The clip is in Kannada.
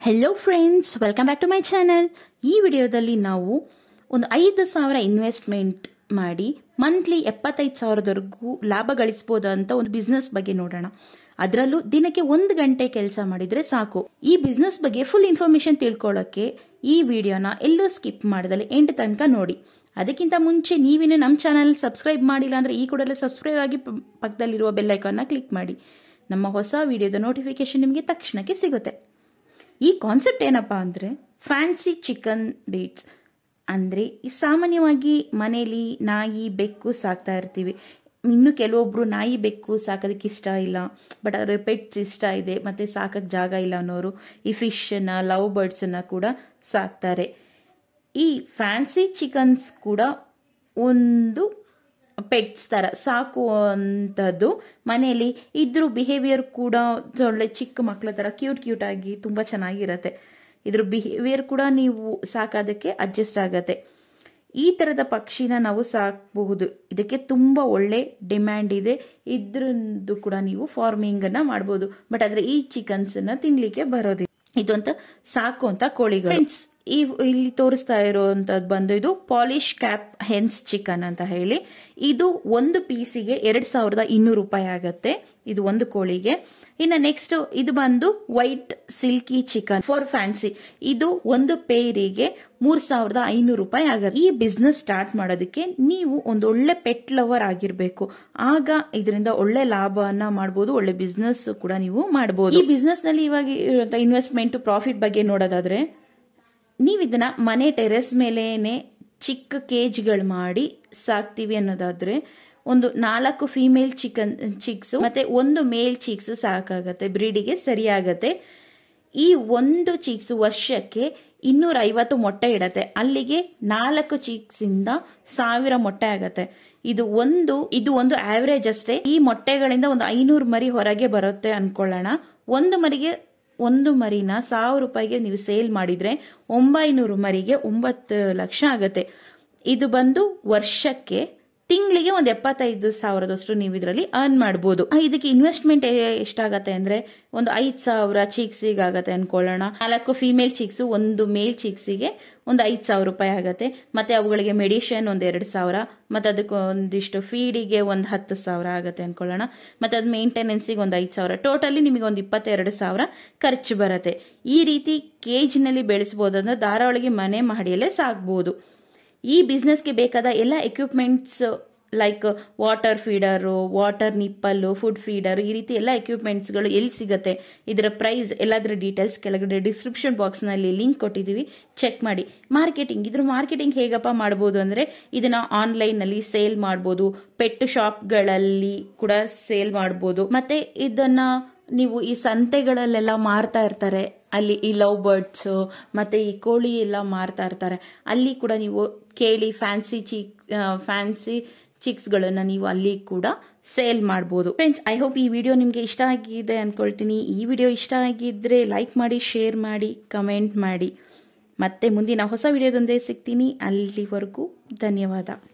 hello friends welcome back to my channel ಈ ವಿಡಿಯೋದಲ್ಲಿ ನಾವು ಒಂದು ಐದು ಸಾವಿರ ಇನ್ವೆಸ್ಟ್ಮೆಂಟ್ ಮಾಡಿ ಮಂತ್ಲಿ ಎಪ್ಪತ್ತೈದು ಸಾವಿರದವರೆಗೂ ಲಾಭ ಗಳಿಸ್ಬೋದು ಅಂತ ಒಂದು ಬಿಸ್ನೆಸ್ ಬಗ್ಗೆ ನೋಡೋಣ ಅದರಲ್ಲೂ ದಿನಕ್ಕೆ ಒಂದು ಗಂಟೆ ಕೆಲಸ ಮಾಡಿದ್ರೆ ಸಾಕು ಈ ಬಿಸ್ನೆಸ್ ಬಗ್ಗೆ ಫುಲ್ ಇನ್ಫಾರ್ಮೇಶನ್ ತಿಳ್ಕೊಳ್ಳೋಕ್ಕೆ ಈ ವಿಡಿಯೋನ ಎಲ್ಲೂ ಸ್ಕಿಪ್ ಮಾಡ್ದಲ್ಲಿ ಎಂಟು ತನಕ ನೋಡಿ ಅದಕ್ಕಿಂತ ಮುಂಚೆ ನೀವೇನು ನಮ್ಮ ಚಾನಲ್ ಸಬ್ಸ್ಕ್ರೈಬ್ ಮಾಡಿಲ್ಲ ಅಂದರೆ ಈ ಕೂಡಲೇ ಸಬ್ಸ್ಕ್ರೈಬ್ ಆಗಿ ಪ- ಪಕ್ಕದಲ್ಲಿರುವ ಬೆಲ್ ಐಕಾನ್ನ ಕ್ಲಿಕ್ ಮಾಡಿ ನಮ್ಮ ಹೊಸ ವಿಡಿಯೋದ ನೋಟಿಫಿಕೇಶನ್ ನಿಮಗೆ ತಕ್ಷಣಕ್ಕೆ ಸಿಗುತ್ತೆ ಈ ಕಾನ್ಸೆಪ್ಟ್ ಏನಪ್ಪ ಅಂದರೆ ಫ್ಯಾನ್ಸಿ ಚಿಕನ್ ಬೀಟ್ಸ್ ಅಂದರೆ ಈ ಸಾಮಾನ್ಯವಾಗಿ ಮನೇಲಿ ನಾಯಿ ಬೆಕ್ಕು ಸಾಕ್ತಾ ಇರ್ತೀವಿ ಇನ್ನು ಕೆಲವೊಬ್ರು ನಾಯಿ ಬೆಕ್ಕು ಸಾಕೋದಕ್ಕೆ ಇಷ್ಟ ಇಲ್ಲ ಬಟ್ ಅವ್ರ ಪೆಟ್ಸ್ ಇಷ್ಟ ಇದೆ ಮತ್ತು ಸಾಕಕ್ಕೆ ಜಾಗ ಇಲ್ಲ ಅನ್ನೋರು ಈ ಫಿಶನ್ನು ಲವ್ ಬರ್ಡ್ಸನ್ನು ಕೂಡ ಸಾಕ್ತಾರೆ ಈ ಫ್ಯಾನ್ಸಿ ಚಿಕನ್ಸ್ ಕೂಡ ಒಂದು ಪೆಟ್ಸ್ ಥರ ಸಾಕುವಂಥದ್ದು ಮನೆಯಲ್ಲಿ ಇದ್ರ ಬಿಹೇವಿಯರ್ ಕೂಡ ಒಳ್ಳೆ ಚಿಕ್ಕ ಮಕ್ಕಳ ಥರ ಕ್ಯೂಟ್ ಕ್ಯೂಟ್ ಆಗಿ ತುಂಬ ಚೆನ್ನಾಗಿರತ್ತೆ ಇದ್ರ ಬಿಹೇವಿಯರ್ ಕೂಡ ನೀವು ಸಾಕೋದಕ್ಕೆ ಅಡ್ಜಸ್ಟ್ ಆಗತ್ತೆ ಈ ಥರದ ಪಕ್ಷಿನ ನಾವು ಸಾಕಬಹುದು ಇದಕ್ಕೆ ತುಂಬ ಒಳ್ಳೆ ಡಿಮ್ಯಾಂಡ್ ಇದೆ ಇದ್ರದ್ದು ಕೂಡ ನೀವು ಫಾರ್ಮಿಂಗನ್ನು ಮಾಡ್ಬೋದು ಬಟ್ ಆದರೆ ಈ ಚಿಕನ್ಸನ್ನು ತಿನ್ನಲಿಕ್ಕೆ ಬರೋದಿಲ್ಲ ಇದು ಅಂತ ಸಾಕುವಂಥ ಕೋಳಿಗಳು ಫ್ರೆಂಡ್ಸ್ ಈ ಇಲ್ಲಿ ತೋರಿಸ್ತಾ ಇರುವಂಥದ್ದು ಬಂದು ಇದು ಪಾಲಿಶ್ ಕ್ಯಾಪ್ ಹೆನ್ಸ್ ಚಿಕನ್ ಅಂತ ಹೇಳಿ ಇದು ಒಂದು ಪೀಸಿಗೆ ಎರಡು ಸಾವಿರದ ಇನ್ನೂರು ರೂಪಾಯಿ ಆಗತ್ತೆ ಇದು ಒಂದು ಕೋಳಿಗೆ ಇನ್ನು ನೆಕ್ಸ್ಟ್ ಇದು ಬಂದು white silky chicken for fancy ಇದು ಒಂದು ಪೇರಿಗೆ ಮೂರ್ ಸಾವಿರದ ಐನೂರು ರೂಪಾಯಿ ಆಗತ್ತೆ ಈ ಬಿಸ್ನೆಸ್ ಸ್ಟಾರ್ಟ್ ಮಾಡೋದಕ್ಕೆ ನೀವು ಒಂದು ಒಳ್ಳೆ ಪೆಟ್ ಲವರ್ ಆಗಿರ್ಬೇಕು ಆಗ ಇದರಿಂದ ಒಳ್ಳೆ ಲಾಭವನ್ನ ಮಾಡ್ಬೋದು ಒಳ್ಳೆ ಬಿಸ್ನೆಸ್ ಕೂಡ ನೀವು ಮಾಡ್ಬೋದು ಈ ಬಿಸ್ನೆಸ್ ನಲ್ಲಿ ಇವಾಗ ಇರುವಂತ ಇನ್ವೆಸ್ಟ್ಮೆಂಟ್ ಪ್ರಾಫಿಟ್ ಬಗ್ಗೆ ನೋಡೋದಾದ್ರೆ ನೀವು ಇದನ್ನ ಮನೆ ಟೆರೆಸ್ ಮೇಲೇನೆ ಚಿಕ್ಕ ಕೇಜ್ಗಳು ಮಾಡಿ ಸಾಕ್ತೀವಿ ಅನ್ನೋದಾದ್ರೆ ಒಂದು ನಾಲ್ಕು ಫಿಮೇಲ್ ಚಿಕನ್ ಚಿಕ್ಸ್ ಮತ್ತೆ ಒಂದು ಮೇಲ್ ಚಿಕ್ಸ್ ಸಾಕಾಗತ್ತೆ ಬ್ರೀಡಿಗೆ ಸರಿಯಾಗತ್ತೆ ಈ ಒಂದು ಚಿಕ್ಸ್ ವರ್ಷಕ್ಕೆ ಇನ್ನೂರ ಐವತ್ತು ಮೊಟ್ಟೆ ಇಡತ್ತೆ ಅಲ್ಲಿಗೆ ನಾಲ್ಕು ಚಿಕ್ಸ್ ಇಂದ ಸಾವಿರ ಮೊಟ್ಟೆ ಆಗತ್ತೆ ಇದು ಒಂದು ಇದು ಒಂದು ಆವರೇಜ್ ಅಷ್ಟೇ ಈ ಮೊಟ್ಟೆಗಳಿಂದ ಒಂದು ಐನೂರು ಮರಿ ಹೊರಗೆ ಬರುತ್ತೆ ಅನ್ಕೊಳ್ಳೋಣ ಒಂದು ಮರಿಗೆ ಒಂದು ಮರಿನ ಸಾವಿರ ರೂಪಾಯಿಗೆ ನೀವು ಸೇಲ್ ಮಾಡಿದ್ರೆ ಒಂಬೈನೂರು ಮರಿಗೆ ಒಂಬತ್ತು ಲಕ್ಷ ಆಗತ್ತೆ ಇದು ಬಂದು ವರ್ಷಕ್ಕೆ ತಿಂಗಳಿಗೆ ಒಂದು ಎಪ್ಪತ್ತೈದು ಸಾವಿರದಷ್ಟು ನೀವು ಇದರಲ್ಲಿ ಅರ್ನ್ ಮಾಡ್ಬೋದು ಆ, ಇದಕ್ಕೆ ಇನ್ವೆಸ್ಟ್ಮೆಂಟ್ ಎಷ್ಟಾಗತ್ತೆ ಅಂದ್ರೆ ಒಂದು ಐದು ಸಾವಿರ ಚಿಕ್ಸಿಗೆ ಆಗತ್ತೆ ಅನ್ಕೊಳ್ಳೋಣ ನಾಲ್ಕು ಫಿಮೇಲ್ ಚಿಕ್ಸ್ ಒಂದು ಮೇಲ್ ಚಿಕ್ಸಿಗೆ ಒಂದು ಐದು ಸಾವಿರ ರೂಪಾಯಿ ಆಗತ್ತೆ ಮತ್ತೆ ಅವುಗಳಿಗೆ ಮೆಡಿಷನ್ ಒಂದು ಎರಡು ಸಾವಿರ ಮತ್ತೆ ಅದಕ್ಕೆ ಒಂದಿಷ್ಟು ಫೀಡಿಗೆ ಒಂದು ಹತ್ತು ಸಾವಿರ ಆಗತ್ತೆ ಅನ್ಕೊಳ್ಳೋಣ ಮತ್ತೆ ಅದು ಮೇಂಟೆನೆನ್ಸಿಗೆ ಒಂದು ಐದು ಸಾವಿರ ಟೋಟಲಿ ನಿಮಗೆ ಒಂದು ಇಪ್ಪತ್ತೆರಡು ಸಾವಿರ ಖರ್ಚು ಬರುತ್ತೆ ಈ ರೀತಿ ಕೇಜ್ನಲ್ಲಿ ಬೆಳೆಸ್ಬೋದು ಅಂದ್ರೆ ಧಾರಾವಾಳಿಗೆ ಮನೆ ಮಹಡಿಯಲ್ಲೇ ಸಾಕ್ಬೋದು ಈ ಬಿಸ್ನೆಸ್ಗೆ ಬೇಕಾದ ಎಲ್ಲ equipments like water feeder water nipple food feeder ಈ ರೀತಿ ಎಲ್ಲ ಎಕ್ವಿಪ್ಮೆಂಟ್ಸ್ಗಳು ಎಲ್ಲಿ ಸಿಗುತ್ತೆ ಇದರ ಪ್ರೈಸ್ ಎಲ್ಲದರ ಡೀಟೇಲ್ಸ್ ಕೆಳಗಡೆ ಡಿಸ್ಕ್ರಿಪ್ಷನ್ ಬಾಕ್ಸ್ನಲ್ಲಿ ಲಿಂಕ್ ಕೊಟ್ಟಿದ್ದೀವಿ ಚೆಕ್ ಮಾಡಿ ಮಾರ್ಕೆಟಿಂಗ್ ಇದ್ರ ಮಾರ್ಕೆಟಿಂಗ್ ಹೇಗಪ್ಪ ಮಾಡ್ಬೋದು ಅಂದರೆ ಇದನ್ನ ಆನ್ಲೈನಲ್ಲಿ ಸೇಲ್ ಮಾಡ್ಬೋದು ಪೆಟ್ ಶಾಪ್ಗಳಲ್ಲಿ ಕೂಡ ಸೇಲ್ ಮಾಡ್ಬೋದು ಮತ್ತೆ ಇದನ್ನ ನೀವು ಈ ಸಂತೆಗಳಲ್ಲೆಲ್ಲ ಮಾರ್ತಾ ಇರ್ತಾರೆ ಅಲ್ಲಿ ಈ ಲವ್ ಬರ್ಡ್ಸ್ ಮತ್ತೆ ಈ ಕೋಳಿ ಎಲ್ಲ ಮಾರ್ತಾ ಇರ್ತಾರೆ ಅಲ್ಲಿ ಕೂಡ ನೀವು ಕೇಳಿ ಫ್ಯಾನ್ಸಿ ಚಿಕ್ ಫ್ಯಾನ್ಸಿ ಚಿಕ್ಸ್ಗಳನ್ನ ನೀವು ಅಲ್ಲಿ ಕೂಡ ಸೇಲ್ ಮಾಡ್ಬೋದು ಫ್ರೆಂಡ್ಸ್ ಐ ಹೋಪ್ ಈ ವಿಡಿಯೋ ನಿಮಗೆ ಇಷ್ಟ ಆಗಿದೆ ಅನ್ಕೊಳ್ತೀನಿ ಈ ವಿಡಿಯೋ ಇಷ್ಟ ಆಗಿದ್ರೆ ಲೈಕ್ ಮಾಡಿ ಶೇರ್ ಮಾಡಿ ಕಮೆಂಟ್ ಮಾಡಿ ಮತ್ತೆ ಮುಂದಿನ ಹೊಸ ವಿಡಿಯೋದೊಂದೇ ಸಿಗ್ತೀನಿ ಅಲ್ಲಿವರೆಗೂ ಧನ್ಯವಾದ